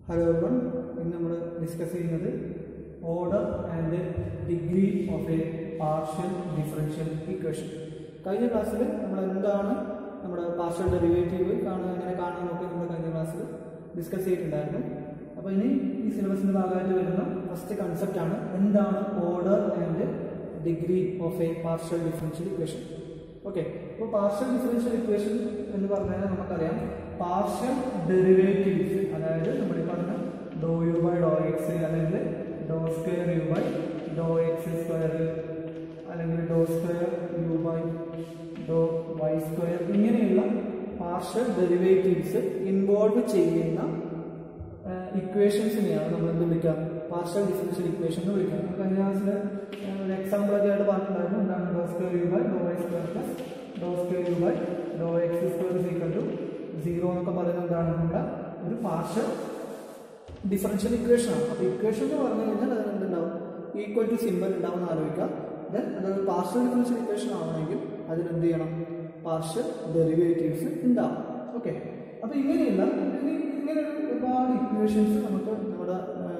Hello എവൺ ഇന്ന് നമ്മൾ discuss ചെയ്യുന്നത് order and degree of a partial differential equation കഴിഞ്ഞ ക്ലാസ്സിൽ നമ്മൾ എന്താണ് നമ്മുടെ പാർഷ്യൽ ഡെറിവേറ്റീവ് കാണുക എങ്ങനെ കാണാമെന്നൊക്കെ നമ്മൾ കഴിഞ്ഞ ക്ലാസ്സിൽ ഡിസ്കസ് ചെയ്തിട്ടുണ്ടായിരുന്നു അപ്പോൾ ഇനി ഈ സിലബസിൻ്റെ ഭാഗമായിട്ട് വരുന്ന ഫസ്റ്റ് കൺസെപ്റ്റ് ആണ് എന്താണ് order and degree of a partial differential equation okay അപ്പോൾ പാർഷ്യൽ ഡിഫറൻഷ്യൽ ഇക്വേഷൻ എന്ന് പറഞ്ഞാൽ നമുക്കറിയാം പാർഷ്യൽ ഡെറിവേറ്റീവ്സ് അതായത് നമ്മൾ ഈ പറഞ്ഞ do u by Dr x അല്ലെങ്കിൽ do square u by Dr x square അല്ലെങ്കിൽ do square u by do y square ഇങ്ങനെയുള്ള പാർഷ്യൽ ഡെറിവേറ്റീവ്സ് ഇൻവോൾവ് ചെയ്യുന്ന ഇക്വേഷൻസിനെയാണ് നമ്മൾ എന്ത് വിളിക്കുക പാർഷ്യൽ ഡിഫറൻഷ്യൽ ഇക്വേഷൻ എന്ന് വിളിക്കുക നമുക്ക് കഴിഞ്ഞ ക്ലാസ്സിൽ ഒരു എക്സാമ്പിൾ ഒക്കെ ആയിട്ട് പറഞ്ഞിട്ടുണ്ടായിരുന്നു എന്താണ് ഡോ square u by do y square plus do square u by Dr x square is equal to zero എന്നൊക്കെ പറയുന്നത് എന്താണ് നമ്മുടെ ഒരു പാർഷ്യൽ ഡിഫറൻഷ്യൽ ഇക്വേഷൻ ആണ് അപ്പോൾ ഇക്വേഷൻ എന്ന് പറഞ്ഞു കഴിഞ്ഞാൽ അതിന് എന്തുണ്ടാവും ഈക്വൽ ടു സിമ്പിൾ ഉണ്ടാവുമെന്ന് ആലോചിക്കുക ദെൻ അതൊരു പാർഷ്യൽ ഡിഫറൻഷ്യൽ ഇക്വേഷൻ ആവണമെങ്കിൽ അതിന് എന്ത് ചെയ്യണം പാർഷ്യൽ ഡെറിവേറ്റീവ്സ് ഉണ്ടാവും ഓക്കെ അപ്പോൾ ഇങ്ങനെയുള്ള ഇനി ഇങ്ങനെ ഒരുപാട് ഇക്വേഷൻസ് നമുക്ക് നമ്മുടെ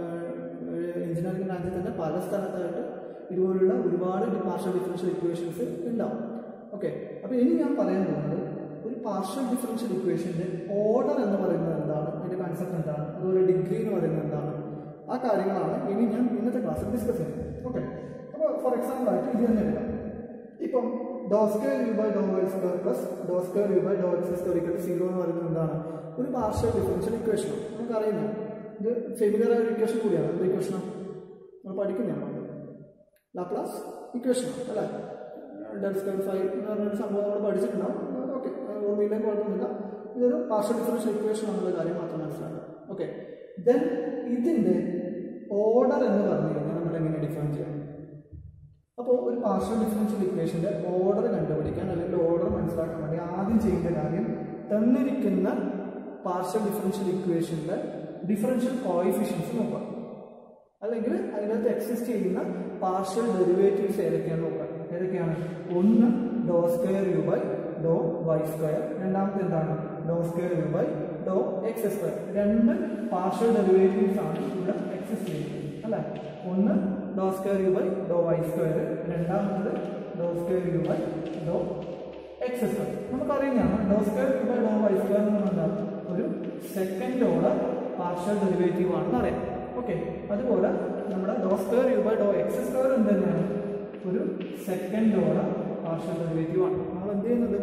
എഞ്ചിനീയറിംഗ് ബ്രാഞ്ചിൽ തന്നെ പല സ്ഥലത്തായിട്ട് ഇതുപോലുള്ള ഒരുപാട് പാർഷ്യൽ ഡിഫറൻഷ്യൽ ഇക്വേഷൻസ് ഉണ്ടാവും ഓക്കെ അപ്പോൾ ഇനി ഞാൻ പറയാൻ പോകുന്നത് ഒരു പാർഷ്യൽ ഡിഫറൻഷ്യൽ ഇക്വേഷൻ്റെ ഓർഡർ എന്ന് പറയുന്നത് എന്താണ് അതിൻ്റെ കൺസെപ്റ്റ് എന്താണ് അതുപോലെ ഡിഗ്രി എന്ന് പറയുന്നത് എന്താണ് ആ കാര്യങ്ങളാണ് ഇനി ഞാൻ ഇന്നത്തെ ക്ലാസ്സിൽ ഡിസ്കസ് ചെയ്യുന്നത് ഓക്കെ അപ്പോൾ ഫോർ എക്സാമ്പിൾ ആയിട്ട് ഇത് തന്നെ എടുക്കാം ഇപ്പം do square u by do y square plus do square u by Dr x square equal zero എന്ന് പറയുന്നത് എന്താണ് ഒരു പാർഷ്യൽ ഡിഫറൻഷ്യൽ ഇക്വേഷൻ നമുക്ക് അറിയുന്ന ഇത് ഫെമിലർ ആയ ഒരു ഇക്വേഷൻ കൂടിയാണ് എന്ത് ഇക്വേഷനാണ് നമ്മൾ പഠിക്കുന്നതാണ് ലാപ്ലാസ് ഇക്വേഷൻ അല്ലേ ഡെൽ സ്ക്വയർ ഫൈവ് എന്ന് പറഞ്ഞൊരു സംഭവം നമ്മൾ പഠിച്ചിട്ടുണ്ടാവും ഓക്കെ ഓർമ്മയിലേക്ക് കുഴപ്പമൊന്നുമില്ല ഇതൊരു പാർഷ്യൽ ഡിഫറൻഷ്യൽ ഇക്വേഷൻ എന്നുള്ള കാര്യം മാത്രം മനസ്സിലാക്കുക ഓക്കെ ദെൻ ഇതിൻ്റെ ഓർഡർ എന്ന് പറഞ്ഞു കഴിഞ്ഞാൽ നമ്മൾ എങ്ങനെ ഡിഫൈൻ ചെയ്യണം അപ്പോൾ ഒരു പാർഷ്യൽ ഡിഫറൻഷ്യൽ ഇക്വേഷൻ്റെ ഓർഡർ കണ്ടുപിടിക്കാൻ അല്ലെങ്കിൽ ഓർഡർ മനസ്സിലാക്കാൻ വേണ്ടി ആദ്യം ചെയ്യേണ്ട കാര്യം തന്നിരിക്കുന്ന പാർഷ്യൽ ഡിഫറൻഷ്യൽ ഇക്വേഷൻ്റെ ഡിഫറൻഷ്യൽ കോയിഫിഷ്യൻസ് നോക്കാം അല്ലെങ്കിൽ അതിനകത്ത് എക്സിസ്റ്റ് ചെയ്യുന്ന പാർഷ്യൽ ഡെറിവേറ്റീവ്സ് ഏതൊക്കെയാണ് നോക്കാം ഏതൊക്കെയാണ് ഒന്ന് do square u by do y square രണ്ടാമത്തെ എന്താണ് ഡോ square u by Dr x square രണ്ട് പാർഷ്യൽ ഡെറിവേറ്റീവ്സ് ആണ് ഇവിടെ എക്സിസ്റ്റ് ചെയ്യുന്നത് അല്ലേ ഒന്ന് do square u by do y square രണ്ടാമത്തത് do square u by Dr x square നമുക്കറിയുന്നതാണ് do square u by do y square എന്ന് പറഞ്ഞാൽ ഒരു സെക്കൻഡ് ഓർഡർ പാർഷ്യൽ ഡെറിവേറ്റീവ് ആണെന്ന് അറിയാം ഓക്കെ അതുപോലെ നമ്മുടെ do square u by Dr x square എന്ത് തന്നെയാണ് ഒരു സെക്കൻഡ് ഓർഡർ പാർഷ്യൽ ഡെറിവേറ്റീവ് ആണ് നമ്മൾ എന്ത് ചെയ്യുന്നത്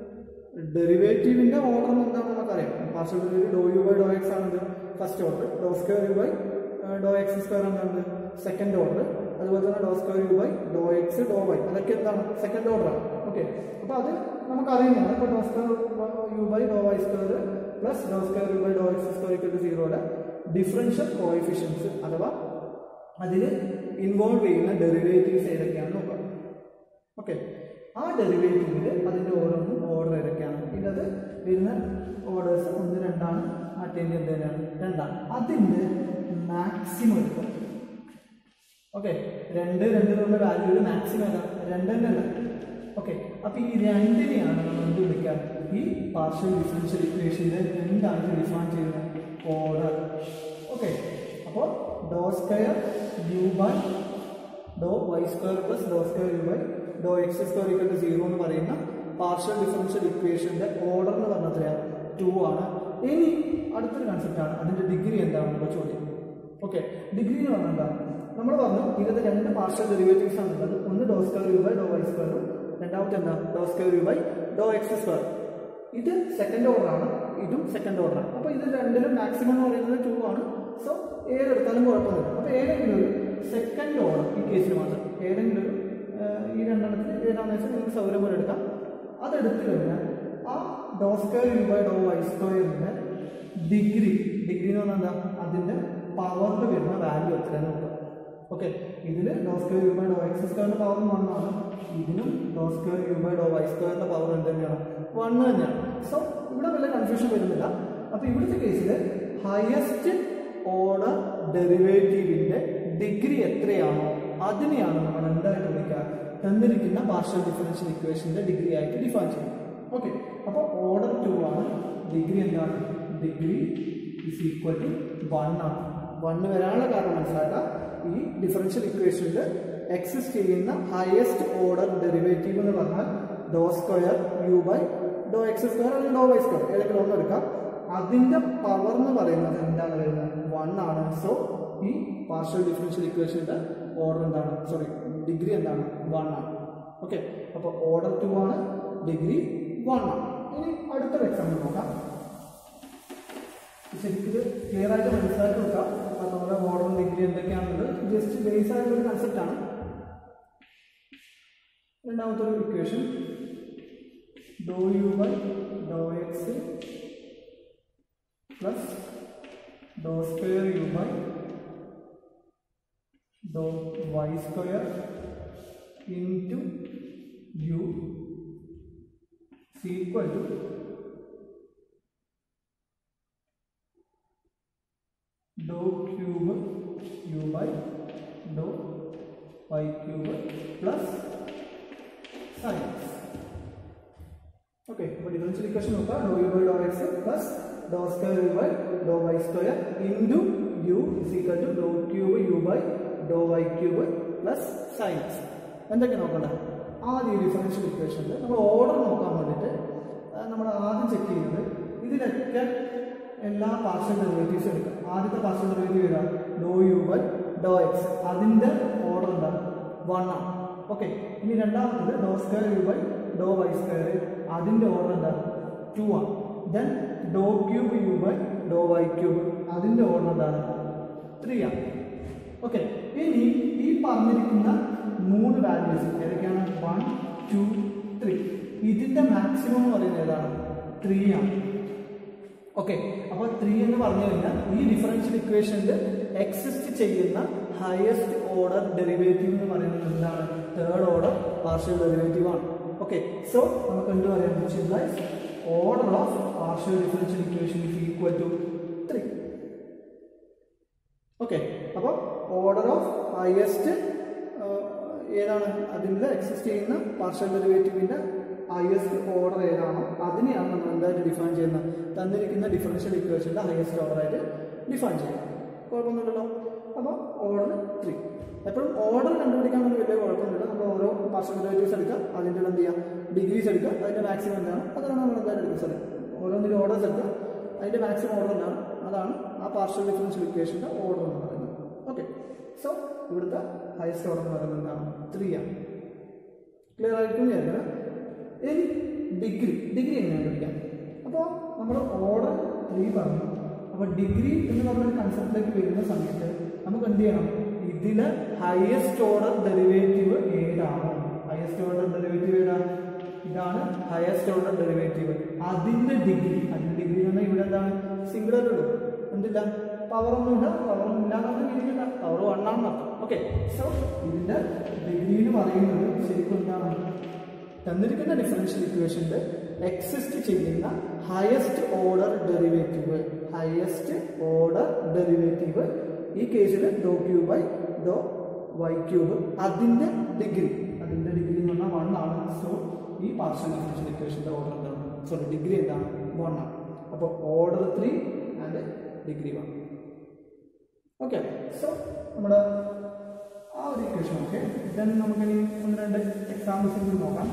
ഡെറിവേറ്റീവിന്റെ ഓർഡർ എന്താണെന്ന് നമുക്കറിയാം partial derivative do u by Dr x ആണത് first order do square u by Dr x square എന്താണ് സെക്കൻഡ് ഓർഡർ അതുപോലെ തന്നെ do square u by Dr x do y അതൊക്കെ എന്താണ് സെക്കൻഡ് ഓർഡർ ആണ് ഓക്കെ അപ്പോൾ അത് നമുക്കറിയുന്നതാണ് ഇപ്പോൾ do square u by do y square plus do square u by Dr x square equal സീറോയുടെ ഡിഫറൻഷ്യൽ കോയിഫിഷ്യൻസ് അഥവാ അതിൽ ഇൻവോൾവ് ചെയ്യുന്ന ഡെറിവേറ്റീവ്സ് ഏതൊക്കെയാണെന്ന് നോക്കാം ഓക്കെ ആ ഡെറിവേറ്റീവിൽ അതിൻ്റെ ഓരോന്നും ഓർഡർ ഏതൊക്കെയാണ് ഇതിനത് വരുന്ന ഓർഡേഴ്സ് ഒന്ന് രണ്ടാണ് മറ്റേൻ്റെ എന്ത് തന്നെയാണ് രണ്ടാണ് അതിൻ്റെ മാക്സിമം എടുക്കും ഓക്കെ രണ്ട് രണ്ടിലുള്ള വാല്യൂവിൽ മാക്സിമം ഏതാ രണ്ട് തന്നെയല്ല ഓക്കെ അപ്പൊ ഈ രണ്ടിനെയാണ് നമ്മൾ എന്ത് വിളിക്കാൻ ഈ പാർഷ്യൽ ഡിഫറൻഷ്യൽ ഇക്വേഷനിൽ എന്താണ് ഡിഫൈൻ ചെയ്യുന്നത് ഓർഡർ ഓക്കെ അപ്പോൾ do square u by do y square plus do square u by Dr x square equal to zero എന്ന് പറയുന്ന പാർഷ്യൽ ഡിഫറൻഷ്യൽ ഇക്വേഷന്റെ ഓർഡർ എന്ന് പറഞ്ഞാൽ എത്രയാണ് ടു ആണ് ഇനി അടുത്തൊരു കൺസെപ്റ്റ് ആണ് അതിന്റെ ഡിഗ്രി എന്താണെന്നുള്ള ചോദ്യം ഓക്കെ ഡിഗ്രി എന്ന് പറഞ്ഞാൽ എന്താണ് നമ്മൾ പറഞ്ഞു ഇതിന്റെ രണ്ട് പാർഷ്യൽ ഡെറിവേറ്റീവ്സ് ആണ് ഉള്ളത് ഒന്ന് do square u by do y സ്ക്വയറും രണ്ടാമത്തെ എന്താ do square u by Dr x square ഇത് സെക്കൻഡ് ഓർഡർ ആണ് ഇതും സെക്കൻഡ് ഓർഡർ ആണ് അപ്പോൾ ഇത് രണ്ടിലും മാക്സിമം എന്ന് പറയുന്നത് ടു ആണ് സോ ഏതെടുത്താലും കുഴപ്പമൊന്നുമില്ല അപ്പോൾ ഏതെങ്കിലും ഒരു സെക്കൻഡ് ഓർഡർ ഈ കേസിൽ മാത്രം ഏതെങ്കിലും ഒരു ഈ രണ്ടെണ്ണത്തിൽ ഏതാണെന്ന് വെച്ചാൽ നിങ്ങൾക്ക് സൗകര്യം പോലെ എടുക്കാം അതെടുത്തു കഴിഞ്ഞാൽ ആ do square u by do y സ്ക്വയറിൻ്റെ ഡിഗ്രി ഡിഗ്രി എന്ന് പറഞ്ഞാൽ എന്താ അതിൻ്റെ പവറിൽ വരുന്ന വാല്യൂ എത്രയാണ് നോക്കുക ഓക്കെ ഇതിൽ do square u by Dr x സ്ക്വയറിൻ്റെ പവർ വണ്ണാണ് ഇതിനും do square u by do y സ്ക്വയറിൻ്റെ പവർ എന്ത് തന്നെയാണ് വണ്ണ് തന്നെയാണ് സോ ഇവിടെ വല്ല കൺഫ്യൂഷൻ വരുന്നില്ല അപ്പോൾ ഇവിടുത്തെ കേസിൽ ഹയസ്റ്റ് ഓർഡർ ഡെറിവേറ്റീവിൻ്റെ ഡിഗ്രി എത്രയാണോ അതിനെയാണ് നമ്മൾ എന്തായിട്ട് വിളിക്കുക തന്നിരിക്കുന്ന പാർഷ്യൽ ഡിഫറൻഷ്യൽ ഇക്വേഷൻ്റെ ഡിഗ്രി ആയിട്ട് ഡിഫൈൻ ചെയ്യുന്നത് ഓക്കെ അപ്പോൾ ഓർഡർ ടു ആണ് ഡിഗ്രി എന്താണ് degree is equal to one ആണ് വണ്ണ് വരാനുള്ള കാരണം മനസ്സിലാക്കാം ഈ ഡിഫറൻഷ്യൽ ഇക്വേഷനിൽ എക്സിസ്റ്റ് ചെയ്യുന്ന ഹയസ്റ്റ് ഓർഡർ ഡെറിവേറ്റീവ് എന്ന് പറഞ്ഞാൽ do square u by Dr x square അല്ലെങ്കിൽ ഡോ വൈ സ്ക്വയർ ഏതെങ്കിലും ഒന്ന് എടുക്കാം അതിന്റെ പവർ എന്ന് പറയുന്നത് എന്താണ് വരുന്നത് വൺ ആണ് സോ ഈ പാർഷ്യൽ ഡിഫറൻഷ്യൽ ഇക്വേഷന്റെ ഓർഡർ എന്താണ് സോറി ഡിഗ്രി എന്താണ് വൺ ആണ് ഓക്കെ അപ്പോൾ ഓർഡർ ടു ആണ് ഡിഗ്രി വൺ ആണ് ഇനി അടുത്തൊരു എക്സാമ്പിൾ നോക്കാം ശരിക്കും ഇത് ക്ലിയർ ആയിട്ട് മനസ്സിലാക്കി വെക്കാം അപ്പോൾ നമ്മുടെ ഓർഡർ ഡിഗ്രി എന്തൊക്കെയാണെന്നത് ജസ്റ്റ് ബേസ് ആയിട്ടുള്ള ഒരു കൺസെപ്റ്റ് ആണ് രണ്ടാമത്തെ ഒരു equation do u by Dr x plus do square u by do y square into u equal to do cube u by do y cube plus sines okay അപ്പോൾ differential equation നോക്കാം do u by Dr x plus do square u by do y square into u is equal to do cube u by do y cube plus sines എന്തൊക്കെ നോക്കണ്ട ആദ്യം ഈ differential ഇക്വേഷനിൽ നമ്മൾ order നോക്കാൻ വേണ്ടിയിട്ട് നമ്മൾ ആദ്യം ചെക്ക് ചെയ്യുന്നത് ഇതിലൊക്കെ എല്ലാ പാർഷ്യൽ ഡെറിവേറ്റീവ്സും എടുക്കാം ആദ്യത്തെ പാർഷ്യൽ ഡെറിവേറ്റീവ് ഏതാ do u by Dr x അതിൻ്റെ ഓർഡർ എന്താണ് വൺ ആണ് ഓക്കെ ഇനി രണ്ടാമത്തത് do square u by do y square അതിൻ്റെ ഓർഡർ എന്താണ് ടു ആണ് then do cube u by do y cube അതിൻ്റെ ഓർഡർ എന്താണ് ത്രീ ആണ് ഓക്കെ ഇനി ഈ പറഞ്ഞിരിക്കുന്ന മൂന്ന് വാല്യൂസ് ഏതൊക്കെയാണ് വൺ ടു ത്രീ ഇതിൻ്റെ മാക്സിമം എന്ന് പറയുന്നത് ഏതാണ് ത്രീ ആണ് ഓക്കെ അപ്പോൾ ത്രീ എന്ന് പറഞ്ഞു കഴിഞ്ഞാൽ ഈ ഡിഫറൻഷ്യൽ ഇക്വേഷനിൽ എക്സിസ്റ്റ് ചെയ്യുന്ന ഹയസ്റ്റ് ഓർഡർ ഡെറിവേറ്റീവ് എന്ന് പറയുന്നത് എന്താണ് തേർഡ് ഓർഡർ പാർഷ്യൽ ഡെറിവേറ്റീവ് ആണ് ഓക്കെ സോ നമുക്ക് എന്ത് പറയാം which implies order of partial differential equation is equal to three okay അപ്പോൾ ഓർഡർ ഓഫ് ഹയസ്റ്റ് ഏതാണ് അതിൻ്റെ എക്സിസ്റ്റ് ചെയ്യുന്ന പാർഷ്യൽ ഡെറിവേറ്റീവിൻ്റെ ഹയസ്റ്റ് ഓർഡർ ഏതാണോ അതിനെയാണ് നമ്മൾ എന്തായിട്ട് ഡിഫൈൻ ചെയ്യുന്നത് തന്നിരിക്കുന്ന ഡിഫറൻഷ്യൽ ഇക്വേഷൻ്റെ ഹയസ്റ്റ് ഓർഡറായിട്ട് ഡിഫൈൻ ചെയ്യുന്നത് കുഴപ്പമൊന്നുമില്ലല്ലോ അപ്പോൾ ഓർഡർ ത്രീ എപ്പോഴും ഓർഡർ കണ്ടുപിടിക്കാൻ വേണ്ടി വലിയ കുഴപ്പമൊന്നുമില്ല നമ്മൾ ഓരോ പാർഷ്യൽ ഡെറിവേറ്റീവ്സ് എടുക്കുക അതിൻ്റെ എന്ത് ചെയ്യാം ഡിഗ്രീസ് എടുക്കുക അതിൻ്റെ മാക്സിമം എന്താണ് അതാണ് നമ്മൾ എന്തായാലും എടുക്കുക സോറി ഓരോന്നിൻ്റെ ഓർഡേഴ്സ് എടുക്കുക അതിൻ്റെ മാക്സിമം ഓർഡർ എന്താണ് അതാണ് ആ പാർഷ്യൽ ഡിഫറൻഷ്യൽ ഇക്വേഷൻ്റെ ഓർഡർ എന്ന് പറയുന്നത് ഓക്കെ സോ ഇവിടുത്തെ ഹയസ്റ്റ് ഓർഡർ എന്ന് പറയുന്നത് എന്താണ് ത്രീ ആണ് ക്ലിയർ ആയിരിക്കും വിചാരിക്കണം ഇനി ഡിഗ്രി ഡിഗ്രി എങ്ങനെയാണ് പഠിക്കാം അപ്പോൾ നമ്മൾ ഓർഡർ ത്രീ പറഞ്ഞു അപ്പോൾ ഡിഗ്രി എന്ന് പറഞ്ഞ കൺസെപ്റ്റിലേക്ക് വരുന്ന സമയത്ത് നമുക്ക് എന്ത് ചെയ്യണം ഇതിലെ ഹയസ്റ്റ് ഓർഡർ ഡെറിവേറ്റീവ് ഏതാണോ ഹയസ്റ്റ് ഓർഡർ ഡെറിവേറ്റീവ് ഏതാണ് ഇതാണ് ഹയസ്റ്റ് ഓർഡർ ഡെറിവേറ്റീവ് അതിന്റെ ഡിഗ്രി അതിന്റെ ഡിഗ്രി എന്ന് പറഞ്ഞാൽ ഇവിടെ എന്താണ് സിംഗിൾ ഉള്ളൂ എന്തില്ല പവർ ഒന്നുമില്ല പവർ ഒന്നും ഇല്ലാന്ന് രീതിയില്ല പവർ വൺ ആണെന്ന് അർത്ഥം ഓക്കെ സോ ഇതിന്റെ ഡിഗ്രി എന്ന് പറയുന്നത് ശരിക്കും എന്താണ് തന്നിരിക്കുന്ന ഡിഫറൻഷ്യൽ ഇക്വേഷനിൽ എക്സിസ്റ്റ് ചെയ്യുന്ന highest order derivative highest order derivative ഈ കേസിൽ do cube by do y cube അതിന്റെ ഡിഗ്രി അതിന്റെ ഡിഗ്രി എന്ന് പറഞ്ഞാൽ വൺ ആണ് സോ ഈ പാർഷ്യൽ ഡിഫറൻഷ്യൽ ഇക്വേഷന്റെ ഓർഡർ എന്താണ് സോറി ഡിഗ്രി എന്താണ് വൺ ആണ് അപ്പോൾ order three and degree one okay so നമ്മുടെ ആ ഒരു ഇക്വേഷൻ ഓക്കെ ദെൻ നമുക്കിനി ഒന്ന് രണ്ട് എക്സാമ്പിൾസ് കൂടി നോക്കാം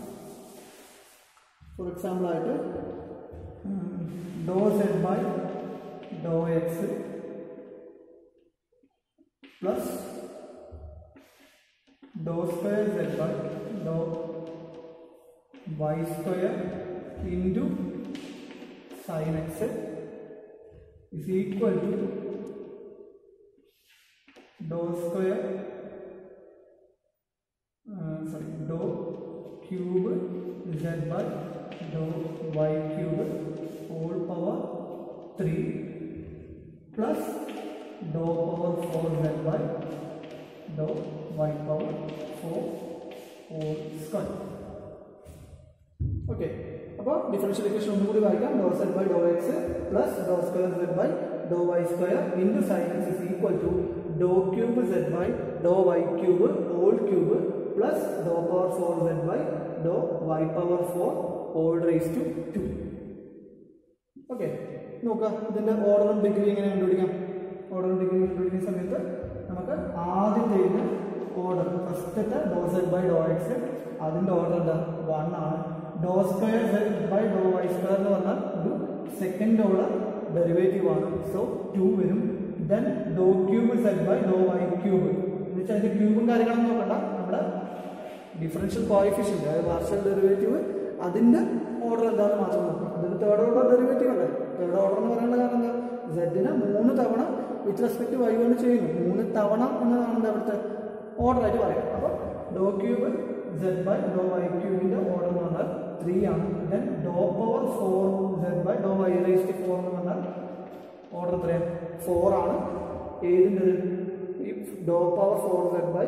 ഫോർ എക്സാമ്പിൾ ആയിട്ട് do z by Dr x plus do square Z by do y square into sine x is equal to dou square uh, sorry dou cube z by dou y cube whole power 3 plus dou power 4 z by dou y power 4 whole square okay അപ്പോൾ differential equation ഒന്നും കൂടി വായിക്കാം do z by Dr x plus do square Z by do y square into sine x is equal to do cube z by do y cube whole cube plus do power four z by do y power four whole raise to two okay നോക്കുക ഇതിന്റെ ഓർഡറും degree എങ്ങനെ കണ്ടുപിടിക്കാം ഓർഡറും degree കണ്ടുപിടിക്കുന്ന സമയത്ത് നമുക്ക് ആദ്യത്തെ ഓർഡർ ഫസ്റ്റത്തെ do z by Dr x അതിന്റെ ഓർഡർ എന്താ വൺ ആണ് do square Z by do y square എന്ന് പറഞ്ഞാൽ ഒരു സെക്കൻഡ് ഓർഡർ ഡെറിവേറ്റീവ് ആണ് സോ ടു വരും then do cube z by do y cube എന്ന് വെച്ചാൽ അതിന്റെ ക്യൂബും കാര്യങ്ങളൊന്നും നോക്കണ്ട നമ്മുടെ ഡിഫറൻഷ്യൽ കോയിഫിഷ്യൻ്റ് അതായത് പാർഷ്യൽ ഡെറിവേറ്റീവ് അതിന്റെ ഓർഡർ എന്താണെന്ന് മാത്രം നോക്കണം അതൊരു തേർഡ് ഓർഡർ ഡെറിവേറ്റീവ് അല്ലേ തേർഡ് ഓർഡർ എന്ന് പറയുന്ന കാരണം എന്താ സെഡിനെ മൂന്ന് തവണ വിത്ത് റെസ്പെക്ട് വൈ കൊണ്ട് ചെയ്യുന്നു മൂന്ന് തവണ എന്നതാണ് എന്താ അവിടുത്തെ ഓർഡർ ആയിട്ട് പറയാം അപ്പോൾ do cube z by do y ക്യൂബിന്റെ ഓർഡർ എന്ന് പറഞ്ഞാൽ ത്രീ ആണ് then do power four z by do y raised four എന്ന് പറഞ്ഞാൽ ഓർഡർ എത്രയാണ് ഫോർ ആണ് ഏതിൻ്റെ ഈ do power four z by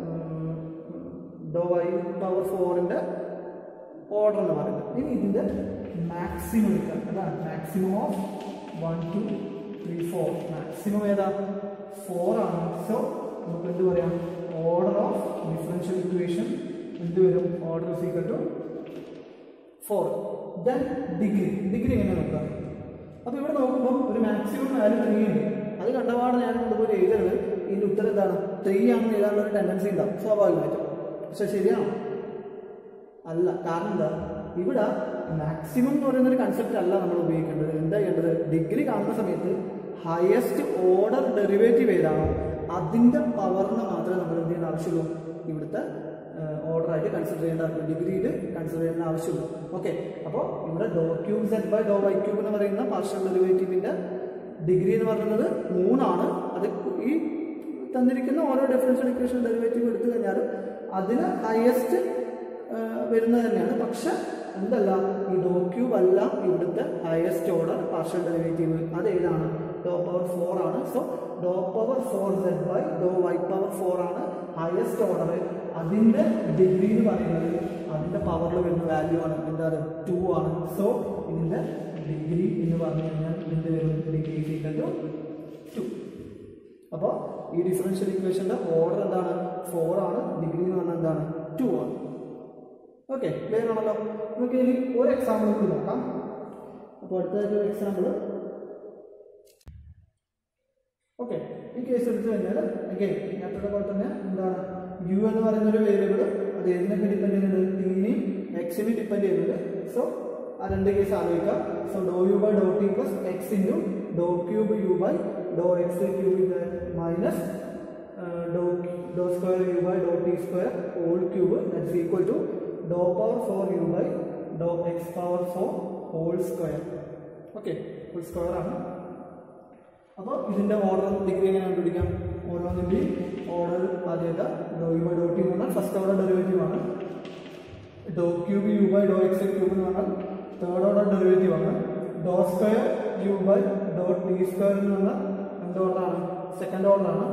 do y power ഫോറിൻ്റെ ഓർഡർ എന്ന് പറയുന്നത് ഇനി ഇതിൻ്റെ മാക്സിമം എടുക്കാം അതാണ് maximum of one two three four maximum ഏതാ ഫോർ ആണ് സോ നമുക്ക് എന്ത് പറയാം ഓർഡർ ഓഫ് ഡിഫറൻഷ്യൽ ഇക്വേഷൻ എന്ത് വരും order is equal to four then degree degree എങ്ങനെ നോക്കാം അപ്പോൾ ഇവിടെ നോക്കുമ്പോൾ ഒരു മാക്സിമം വാല്യൂ ത്രീ ഉണ്ട് അത് കണ്ടപാട് ഞാൻ കൊണ്ടുപോയി എഴുതരുത് ഇതിൻ്റെ ഉത്തരം എന്താണ് ത്രീ ആണെന്ന് എഴുതാനുള്ള ഒരു ടെൻഡൻസി ഉണ്ടാവും സ്വാഭാവികമായിട്ടും പക്ഷെ ശരിയാണോ അല്ല കാരണം എന്താ ഇവിടെ മാക്സിമം എന്ന് പറയുന്ന ഒരു കൺസെപ്റ്റ് അല്ല നമ്മൾ ഉപയോഗിക്കേണ്ടത് എന്താ ചെയ്യേണ്ടത് ഡിഗ്രി കാണുന്ന സമയത്ത് ഹയസ്റ്റ് ഓർഡർ ഡെറിവേറ്റീവ് ഏതാണോ അതിൻ്റെ പവറിന് മാത്രമേ നമ്മൾ എന്ത് ചെയ്യേണ്ട ആവശ്യമുള്ളൂ ഇവിടുത്തെ ഓർഡർ ആയിട്ട് കൺസിഡർ ചെയ്യേണ്ട ഡിഗ്രിയിൽ കൺസിഡർ ചെയ്യേണ്ട ആവശ്യമുള്ളൂ ഓക്കെ അപ്പോൾ ഇവിടെ do cube z by do y cube എന്ന് പറയുന്ന പാർഷ്യൽ ഡെറിവേറ്റീവിൻ്റെ ഡിഗ്രി എന്ന് പറയുന്നത് മൂന്നാണ് അത് ഈ തന്നിരിക്കുന്ന ഓരോ ഡിഫറൻഷ്യൽ ഇക്വേഷൻ ഡെറിവേറ്റീവ് എടുത്തു കഴിഞ്ഞാൽ അതിന് ഹയസ്റ്റ് വരുന്നത് തന്നെയാണ് പക്ഷെ എന്തല്ല ഈ ഡോ ക്യൂബ് അല്ല ഇവിടുത്തെ ഹയസ്റ്റ് ഓർഡർ പാർഷ്യൽ ഡെറിവേറ്റീവ് അത് ഏതാണ് ഡോ പവർ ഫോർ ആണ് so do power four z by do y power four ആണ് ഹയസ്റ്റ് ഓർഡർ അതിൻ്റെ ഡിഗ്രി എന്ന് പറയുന്നത് അതിൻ്റെ പവറിൽ വരുന്ന വാല്യൂ ആണ് എന്താണ് ടു ആണ് സോ ഇതിൻ്റെ ഡിഗ്രി എന്ന് പറഞ്ഞു കഴിഞ്ഞാൽ എന്ത് വരും ഡിഗ്രി ഈക്വൽ ടു ടു അപ്പോൾ ഈ ഡിഫറൻഷ്യൽ ഇക്വേഷൻ്റെ ഓർഡർ എന്താണ് ഫോർ ആണ് ഡിഗ്രി എന്ന് പറഞ്ഞാൽ എന്താണ് ടു ആണ് ഓക്കെ ക്ലിയർ ആണല്ലോ നമുക്ക് ഇനി ഒരു എക്സാമ്പിൾ കൂടി നോക്കാം അപ്പോൾ അടുത്ത ഒരു എക്സാമ്പിൾ ഓക്കെ ഈ കേസ് എടുത്തു കഴിഞ്ഞാൽ അഗൈൻ നേരത്തെ പോലെ തന്നെ എന്താണ് യു എന്ന് പറയുന്ന ഒരു വേരിയബിൾ അത് ഏതിനൊക്കെ ഡിപ്പെൻഡ് ചെയ്യുന്നുണ്ട് ടീനെയും എക്സിനെയും ഡിപ്പെൻഡ് ചെയ്യുന്നുണ്ട് സോ ആ രണ്ട് കേസ് ആലോചിക്കാം so do u by Dr t plus x into do cube u by Dr x cube minus do do square u by Dr t square whole cube that's equal to do power four u by Dr x power four whole square okay whole square ആണ് അപ്പോൾ ഇതിൻ്റെ order degree എങ്ങനെ കണ്ടുപിടിക്കാം ഓരോന്നിൻ്റെയും order ആദ്യമായിട്ട് do u by Dr t എന്ന് പറഞ്ഞാൽ first order derivative ആണ് do cube u by Dr x cube എന്ന് പറഞ്ഞാൽ തേർഡ് ഓർഡർ ഡെറിവേറ്റീവ് ആണ് do square u by Dr t square എന്ന് പറഞ്ഞാൽ എന്ത് ഓർഡറാണ് സെക്കൻഡ് ഓർഡറാണ്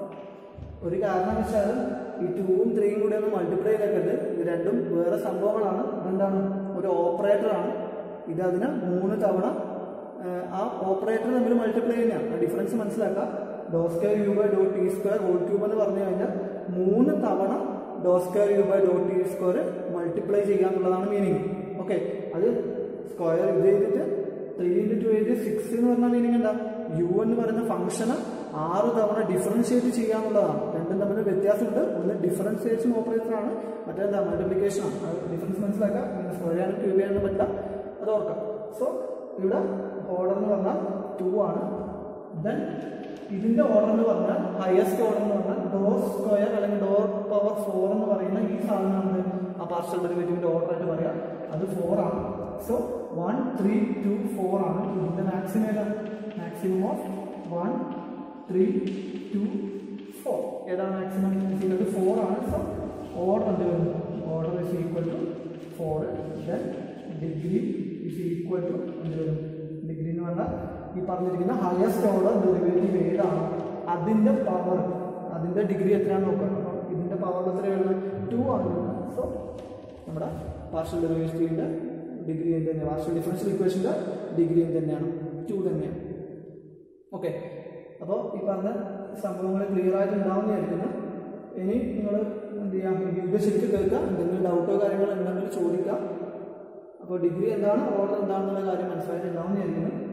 ഒരു കാരണവശാലും ഈ ടൂവും ത്രീയും കൂടി ഒന്ന് മൾട്ടിപ്ലൈ ചെയ്തേക്കരുത് ഇത് രണ്ടും വേറെ സംഭവങ്ങളാണ് ഇതെന്താണ് ഒരു ഓപ്പറേറ്ററാണ് ഇത് അതിന് മൂന്ന് തവണ ഏഹ്, ആ ഓപ്പറേറ്റർ തമ്മിൽ മൾട്ടിപ്ലൈ ചെയ്യുന്നതാണ് ആ ഡിഫറൻസ് മനസ്സിലാക്കാം do square u by Dr t square whole cube എന്ന് പറഞ്ഞു കഴിഞ്ഞാൽ മൂന്ന് തവണ do square u by Dr t square multiply ചെയ്യുക എന്നുള്ളതാണ് മീനിങ് ഓക്കെ അത് സ്ക്വയർ ഇത് ചെയ്തിട്ട് ത്രീ ഇൻറ്റു ടു ചെയ്ത് സിക്സ് എന്ന് പറഞ്ഞ മീനിങ് എന്താ യു എന്ന് പറയുന്ന ഫംഗ്ഷന് ആറ് തവണ ഡിഫറൻഷിയേറ്റ് ചെയ്യാന്നുള്ളതാണ് രണ്ടും തമ്മിൽ വ്യത്യാസമുണ്ട് ഒന്ന് ഡിഫറൻഷിയേഷൻ ഓപ്പറേറ്റർ ആണ് മറ്റേന്താ മൾട്ടിപ്ലിക്കേഷൻ ആണ് അത് ഡിഫറൻസ് മനസ്സിലാക്കാം സ്ക്വയർ ചെയ്യാനും ക്യൂബ് ചെയ്യാനും പറ്റില്ല അത് ഓർക്കാം സോ ഇവിടെ ഓർഡർ എന്ന് പറഞ്ഞാൽ ടു ആണ് ദെൻ ഇതിന്റെ ഓർഡർ എന്ന് പറഞ്ഞാൽ ഹയസ്റ്റ് ഓർഡർ എന്ന് പറഞ്ഞാൽ ഡോ സ്ക്വയർ അല്ലെങ്കിൽ ഡോ പവർ ഫോർ എന്ന് പറയുന്ന ഈ സാധനമാണ് ആ പാർഷ്യൽ ഡെറിവേറ്റീവിന്റെ ഓർഡർ ആയിട്ട് പറയാം അത് ഫോർ ആണ് so one three two four ആണ് ഇതിന്റെ മാക്സിമം ഏതാണ് maximum of one three two four ഏതാണ് മാക്സിമം ഈക്വൽ ടു ഫോർ ആണ് സോ ഓർഡർ എന്ത് വരുന്നു order is equal to four then degree is equal to എന്ത് വരും ഡിഗ്രി എന്ന് പറഞ്ഞാൽ ഈ പറഞ്ഞിരിക്കുന്ന ഹയസ്റ്റ് ഓർഡർ ഡെറിവേറ്റീവ് ഏതാണ് അതിൻ്റെ പവർ അതിൻ്റെ ഡിഗ്രി എത്രയാണെന്ന് നോക്കാം അപ്പം ഇതിൻ്റെ പവർ എത്രയാണ് ടു ആണ് സോ നമ്മുടെ പാർഷ്യൽ ഡെറിവേറ്റീവിൻ്റെ ഡിഗ്രി എന്ത് തന്നെയാണ് പാർഷ്യൽ ഡിഫറൻഷ്യൽ ഇക്വേഷൻ്റെ ഡിഗ്രി എന്ത് തന്നെയാണ് ടു തന്നെയാണ് ഓക്കെ അപ്പോൾ ഈ പറഞ്ഞ സംഭവങ്ങൾ ക്ലിയർ ആയിട്ട് ഉണ്ടാവുന്നതായിരിക്കുന്നു ഇനി നിങ്ങൾ എന്ത് ചെയ്യാം വീഡിയോ ശരിക്കും കേൾക്കുക എന്തെങ്കിലും ഡൗട്ടോ കാര്യങ്ങളോ ഉണ്ടെങ്കിൽ ചോദിക്കാം അപ്പോൾ ഡിഗ്രി എന്താണ് ഓർഡർ എന്താണെന്നുള്ള കാര്യം മനസ്സിലായിട്ടുണ്ടാവുന്നതായിരിക്കുന്നു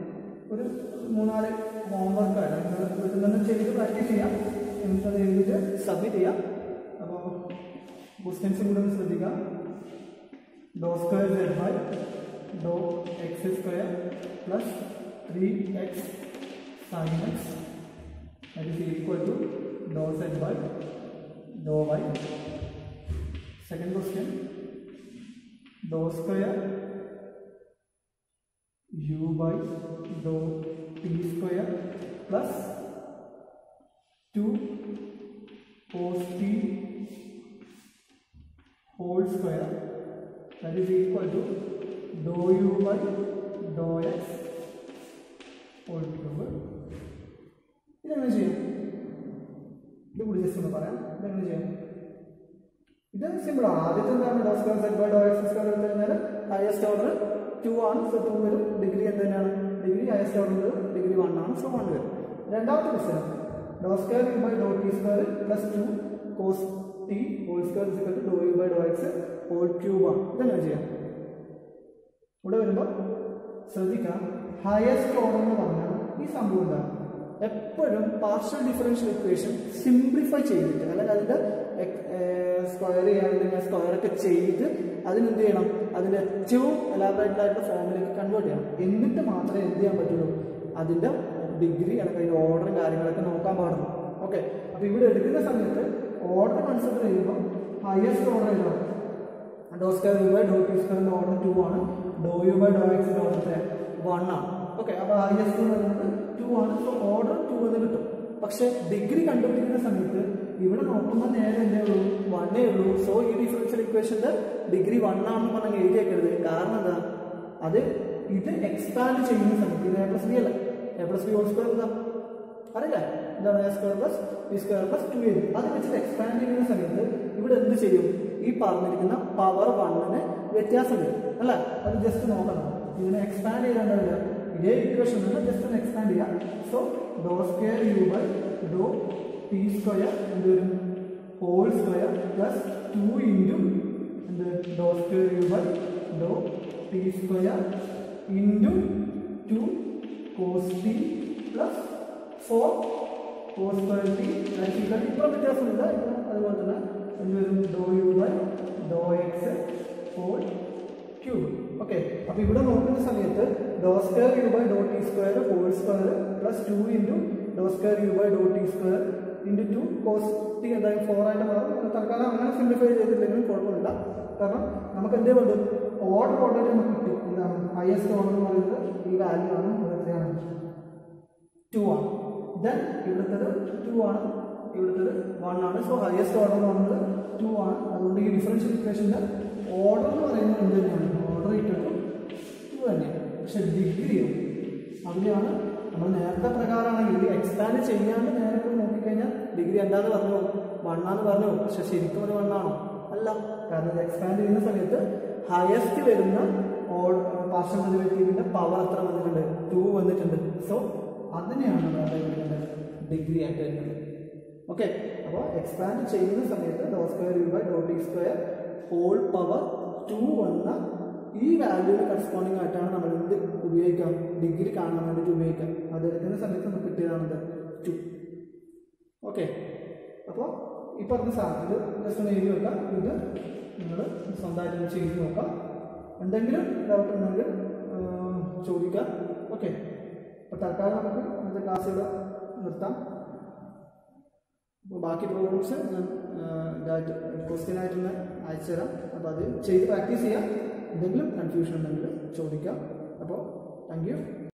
ഒരു മൂന്നാല് ഹോംവർക്കാണ് നിങ്ങൾ വീട്ടിൽ നിന്ന് ചെയ്ത് പ്രാക്ടീസ് ചെയ്യാം എന്നിട്ട് അത് എഴുതിയിട്ട് സബ്മിറ്റ് ചെയ്യാം അപ്പോൾ ക്വസ്റ്റ്യൻസും കൂടെ ഒന്ന് ശ്രദ്ധിക്കാം doe square Z by Dr x square plus three x sine x that is equal to dou z by dou y. Second question, dou square u by dou t square plus 2 cos t whole square that is equal to dou u by dou x whole cube. ഇതെങ്ങനെ ചെയ്യും ഇത് കൂടി just ഒന്ന് പറയാം ഇതെങ്ങനെ ചെയ്യാം ഇത് simple ആദ്യത്തെ എന്താണ് ഡോ square zed by Dr x square എടുത്തു കഴിഞ്ഞാൽ ഹയസ്റ്റ് ഓർഡർ ടു ആണ് സോ ടു വരും ഡിഗ്രി എന്ത് തന്നെയാണ് ഡിഗ്രി ഹയസ്റ്റ് ഓർഡർ വരും ഡിഗ്രി വൺ ആണ് സോ വൺ വരും രണ്ടാമത്തെ question doe square u by Dr t square plus two cos t whole square is equal two doe u by Dr x whole cube ആണ് ഇതെങ്ങനെ ചെയ്യാം ഇവിടെ വരുമ്പോൾ ശ്രദ്ധിക്കാം ഹയസ്റ്റ് ഓർഡർ എന്ന് പറഞ്ഞാൽ ഈ സംഭവം എന്താണ് എപ്പോഴും പാർഷ്യൽ ഡിഫറൻഷ്യൽ ഇക്വേഷൻ സിംപ്ലിഫൈ ചെയ്തിട്ട് അല്ലെങ്കിൽ അതിൻ്റെ സ്ക്വയർ ചെയ്യാനുണ്ടെങ്കിൽ സ്ക്വയർ ഒക്കെ ചെയ്ത് അതിനെന്ത് ചെയ്യണം അതിൻ്റെ ഏറ്റവും എലാബറേറ്റഡ് ആയിട്ടുള്ള ഫോമിലേക്ക് കൺവേർട്ട് ചെയ്യണം എന്നിട്ട് മാത്രമേ എന്ത് ചെയ്യാൻ പറ്റുള്ളൂ അതിൻ്റെ ഡിഗ്രി അല്ലെങ്കിൽ അതിൻ്റെ ഓർഡറും കാര്യങ്ങളൊക്കെ നോക്കാൻ പാടുള്ളൂ ഓക്കെ അപ്പോൾ ഇവിടെ എടുക്കുന്ന സമയത്ത് ഓർഡർ കൺസിഡർ ചെയ്യുമ്പോൾ ഹയസ്റ്റ് ഓർഡർ ഏതാണ് doe square u by Dr t സ്ക്വയറിന്റെ ഓർഡർ ടു ആണ് ഡോ യു ബൈ ഡോ എക്സിന്റെ ഓർഡർ വൺ ആണ് ഓക്കെ അപ്പൊ ഹൈയസ്റ്റ് എന്ന് പറയുന്നത് ടു ആണ് സോ ഓർഡർ ടു എന്ന് കിട്ടും പക്ഷെ ഡിഗ്രി കണ്ടുപിടിക്കുന്ന സമയത്ത് ഇവിടെ നോക്കുമ്പോൾ നേരെ എന്തേ ഉള്ളൂ വണ്ണേ ഉള്ളൂ സോ ഈ ഡിഫറൻഷ്യൽ ഇക്വേഷന്റെ ഡിഗ്രി വൺ ആണെന്ന് പറഞ്ഞാൽ എഴുതിയേക്കരുത് കാരണം എന്താ അത് ഇത് എക്സ്പാൻഡ് ചെയ്യുന്ന സമയത്ത് ഇത് എ പ്ലസ് ബി അല്ല a plus b whole square എന്താ അറിയില്ല എന്താണ് a square plus b square plus two a അത് വെച്ചിട്ട് എക്സ്പാൻഡ് ചെയ്യുന്ന സമയത്ത് ഇവിടെ എന്ത് ചെയ്യും ഈ പറഞ്ഞിരിക്കുന്ന പവർ വണ്ണിന് വ്യത്യാസം വരും അല്ല അത് ജസ്റ്റ് നോക്കണം ഇതിനെ എക്സ്പാൻഡ് ചെയ്താൽ ഇതേ ഇക്വേഷൻ നിന്ന് ജസ്റ്റ് ഒന്ന് എക്സ്പാൻഡ് ചെയ്യാം so doe square u by Dr t square എന്ത് വരും whole square plus two into എന്ത് doe square u by Dr t square into two cos t plus four cos square t ഇപ്പം വ്യത്യാസമില്ല ഇപ്പം അതുപോലെ തന്നെ എന്ത് വരും doe u by Dr x whole cube okay അപ്പോൾ ഇവിടെ നോക്കുന്ന സമയത്ത് doe square u by Dr t square whole square plus two into doe square u by Dr t square into two cos t എന്തായാലും four ആയിട്ട് മാറും തൽക്കാലം അങ്ങനെ simplify ചെയ്തില്ലെങ്കിലും കുഴപ്പമില്ല കാരണം നമുക്ക് എന്തേ വേണ്ടു ഓർഡർ ഓൾറെഡി നമുക്ക് കിട്ടി എന്താണ് ഹയസ്റ്റ് ഓർഡർ എന്ന് പറയുന്നത് ഈ വാല്യൂ ആണ് ഇവിടെ എത്രയാണ് ടു ആണ് ദെൻ ഇവിടുത്തത് ടു ആണ് ഇവിടുത്തത് വൺ ആണ് സോ ഹയസ്റ്റ് ഓർഡർ എന്ന് പറയുന്നത് ടു ആണ് അതുകൊണ്ട് ഈ ഡിഫറൻഷ്യൽ ഇക്വേഷൻ്റെ ഓർഡർ എന്ന് പറയുന്നത് എന്ത് തന്നെയാണ് ഓർഡർ ഈക്വൽ ടു ടു തന്നെയാണ് പക്ഷെ ഡിഗ്രിയോ അതിലാണ് നമ്മൾ നേരത്തെ പ്രകാരമാണെങ്കിൽ എക്സ്പാൻഡ് ചെയ്യാണ്ട് നേരെ പോയി നോക്കിക്കഴിഞ്ഞാൽ ഡിഗ്രി എന്താന്ന് പറഞ്ഞു വണ്ണാന്ന് പറഞ്ഞു പക്ഷെ ശരിക്കും അത് വണ്ണാണോ അല്ല കാരണം ഇത് എക്സ്പാൻഡ് ചെയ്യുന്ന സമയത്ത് ഹയസ്റ്റ് വരുന്ന പാർഷ്യൽ ഡെറിവേറ്റീവിന്റെ പവർ എത്ര വന്നിട്ടുണ്ട് ടു വന്നിട്ടുണ്ട് സോ അതിനെയാണ് നമ്മൾ അറിയുന്നത് ഡിഗ്രി ആയിട്ട് വരുന്നത് ഓക്കെ അപ്പോൾ എക്സ്പാൻഡ് ചെയ്യുന്ന സമയത്ത് doe square u by Dr t square whole power two വന്ന ഈ വാല്യൂവിന് കറസ്പോണ്ടിങ് ആയിട്ടാണ് നമ്മൾ എന്ത് ഉപയോഗിക്കാം ഡിഗ്രി കാണാൻ വേണ്ടിയിട്ട് ഉപയോഗിക്കാം അത് എടുക്കുന്ന സമയത്ത് നമുക്ക് കിട്ടിയതാണത് ടു ഓക്കെ അപ്പോൾ ഈ പറഞ്ഞ സാധനം ഇത് ജസ്റ്റ് ഒന്ന് എഴുതി വെക്കാം ഇത് നിങ്ങൾ സ്വന്തമായിട്ട് ചെയ്ത് നോക്കാം എന്തെങ്കിലും ഡൗട്ട് ഉണ്ടെങ്കിൽ ആ, ചോദിക്കാം ഓക്കെ അപ്പോൾ തൽക്കാലം നമുക്ക് ഇന്നത്തെ ക്ലാസ്സുകൾ നിർത്താം അപ്പോൾ ബാക്കി പ്രോബ്ലംസ് ഞാൻ ആ, ഇതായിട്ട് ക്വസ്റ്റ്യൻ ആയിട്ട് തന്നെ അയച്ചു തരാം അപ്പോൾ അത് ചെയ്ത് പ്രാക്ടീസ് ചെയ്യാം എന്തെങ്കിലും കൺഫ്യൂഷൻ ഉണ്ടെങ്കിൽ ചോദിക്കാം അപ്പോൾ താങ്ക് യു